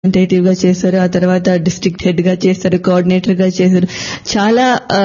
Representative గా చేశారు ఆ తర్వాత డిస్ట్రిక్ట్ హెడ్ గా చేశారు కోఆర్డినేటర్ గా చేశారు చాలా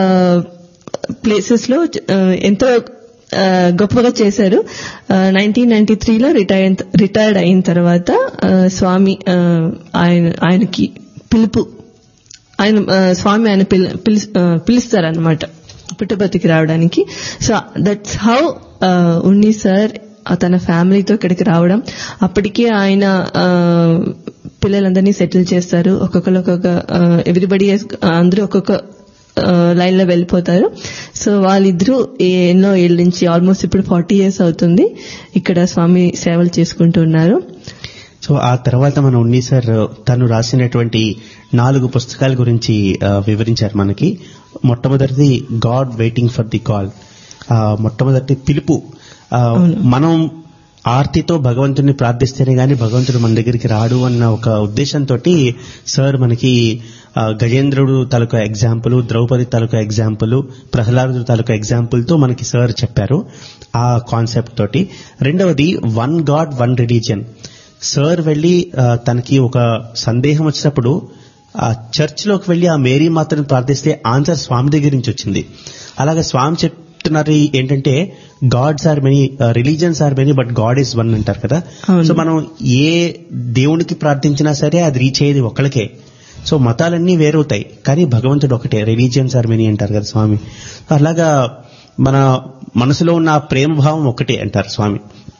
ప్లేసెస్ లో ఆ, ఎంతో ఆ, గొప్పగా చేశారు నైన్టీన్ నైన్టీ త్రీలో రిటైర్ రిటైర్డ్ అయిన తర్వాత ఆ, స్వామి ఆ, ఆయన ఆయనకి పిలుపు ఆయన ఆ, స్వామి ఆయన పిల్- పిలుస్- ఆ, పిలుస్తారనమాట పుట్టపర్తికి రావడానికి so that's how Unni sir తన ఫ్యామిలీతో ఇక్కడికి రావడం అప్పటికే ఆయన ఆ, పిల్లలందరినీ సెటిల్ చేస్తారు ఒక్కొక్కరు ఒక్కొక్క ఎవ్రీబడి అందరూ ఒక్కొక్క లైన్ లో వెళ్ళిపోతారు సో వాళ్ళిద్దరూ ఏ- ఎన్నో ఏళ్ళ నుంచి ఆల్మోస్ట్ ఇప్పుడు ఫార్టీ ఇయర్స్ అవుతుంది ఇక్కడ స్వామి సేవలు చేసుకుంటూ ఉన్నారు సో ఆ తర్వాత మన ఉన్ని సార్ తను రాసినటువంటి నాలుగు పుస్తకాల గురించి ఆ, వివరించారు మనకి మొట్టమొదటిది God waiting for the call మొట్టమొదటి పిలుపు ఆ, మనం ఆర్తితో భగవంతుడిని ప్రార్థిస్తేనే గాని భగవంతుడు మన దగ్గరికి రాడు అన్న ఒక ఉద్దేశంతో సార్ మనకి ఆ, గజేంద్రుడు తాలూకా ఎగ్జాంపుల్ ద్రౌపది తాలూకా ఎగ్జాంపుల్ ప్రహ్లాదుడు తాలూకా ఎగ్జాంపుల్ తో మనకి సార్ చెప్పారు ఆ కాన్సెప్ట్ తోటి రెండవది one God one religion sir వెళ్లి ఆ, తనకి ఒక సందేహం వచ్చినప్పుడు ఆ చర్చ్ లోకి వెళ్లి ఆ మేరీ మాత్రం ప్రార్థిస్తే ఆన్సర్ స్వామి దగ్గర నుంచి వచ్చింది అలాగే స్వామి చెప్తున్నారు ఏంటంటే Gods are many religions are many but God is one అంటారు కదా అవును. సో మనం ఏ దేవునికి ప్రార్థించినా సరే అది రీచ్ అయ్యేది ఒక్కళ్ళకే సో మతాలన్నీ వేరవుతాయి కానీ భగవంతుడు ఒకటే రిలీజియన్స్ ఆర్ మెనీ అంటారు కదా స్వామి అలాగా మన మనసులో ఉన్న ఆ ప్రేమ భావం ఒకటే అంటారు స్వామి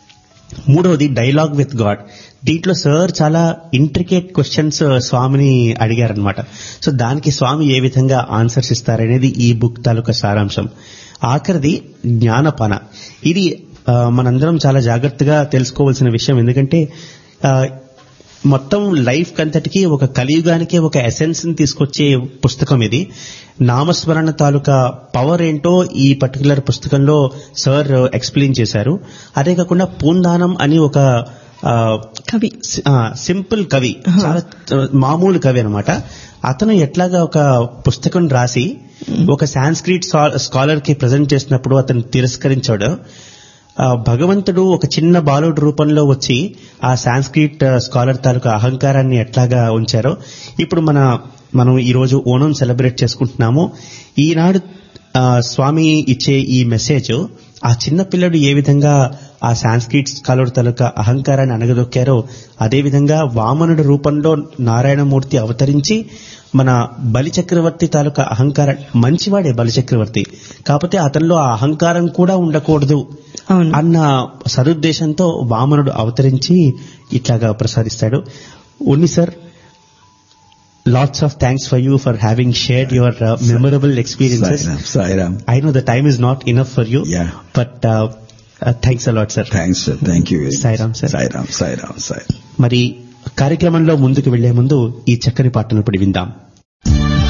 మూడవది డైలాగ్ విత్ గాడ్ దీంట్లో సార్ చాలా ఇంట్రికేట్ క్వశ్చన్స్ స్వామిని అడిగారనమాట సో దానికి స్వామి ఏ విధంగా ఆన్సర్స్ ఇస్తారనేది ఈ బుక్ తాలూకా సారాంశం ఆఖరిది జ్ఞానపాన ఇది ఆ, మనందరం చాలా జాగ్రత్తగా తెలుసుకోవాల్సిన విషయం ఎందుకంటే ఆ, మొత్తం లైఫ్ కంతటికి ఒక కలియుగానికి ఒక ఎసెన్స్ ని తీసుకొచ్చే పుస్తకం ఇది నామస్మరణ తాలూకా పవర్ ఏంటో ఈ పర్టికులర్ పుస్తకంలో సార్ ఎక్స్ప్లెయిన్ చేశారు అదే కాకుండా పూందానం అని ఒక ఆ, కవి సి- ఆ, సింపుల్ కవి చాలా ఆ, మామూలు కవి అనమాట అతను ఎట్లాగా ఒక పుస్తకం రాసి ఒక సాంస్క్రిట్ స్కాలర్ కి ప్రజెంట్ చేసినప్పుడు అతను తిరస్కరించాడు ఆ, భగవంతుడు ఒక చిన్న బాలుడు రూపంలో వచ్చి ఆ సాంస్క్రిట్ స్కాలర్ తాలూకా అహంకారాన్ని ఎట్లాగా ఉంచారో ఇప్పుడు మన మనం ఈ రోజు ఓణం సెలబ్రేట్ చేసుకుంటున్నాము ఈనాడు ఆ, స్వామి ఇచ్చే ఈ మెసేజ్ ఆ చిన్న పిల్లడు ఏ విధంగా ఆ సాంస్క్రిట్ స్కాలర్ తాలూకా అహంకారాన్ని అనగదొక్కారో అదే విధంగా వామనుడి రూపంలో నారాయణమూర్తి అవతరించి మన బలి చక్రవర్తి తాలూకా అహంకారం మంచివాడే బలి చక్రవర్తి కాకపోతే అతనిలో ఆ అహంకారం కూడా ఉండకూడదు అవును అన్న సదుద్దేశంతో వామనుడు అవతరించి ఇట్లాగా ప్రసాదిస్తాడు Unni sir lots of thanks for you for having shared your memorable experiences Sairam, Sairam. I know the time is not enough for you. Yeah. But uh, uh, thanks a lot, sir. Thanks, sir. Thank you very much. Sairam, sir. Sairam, Sairam, Sairam. మరి కార్యక్రమంలో ముందుకు వెళ్లే ముందు ఈ చక్కని పాటను ఇప్పుడు విందాం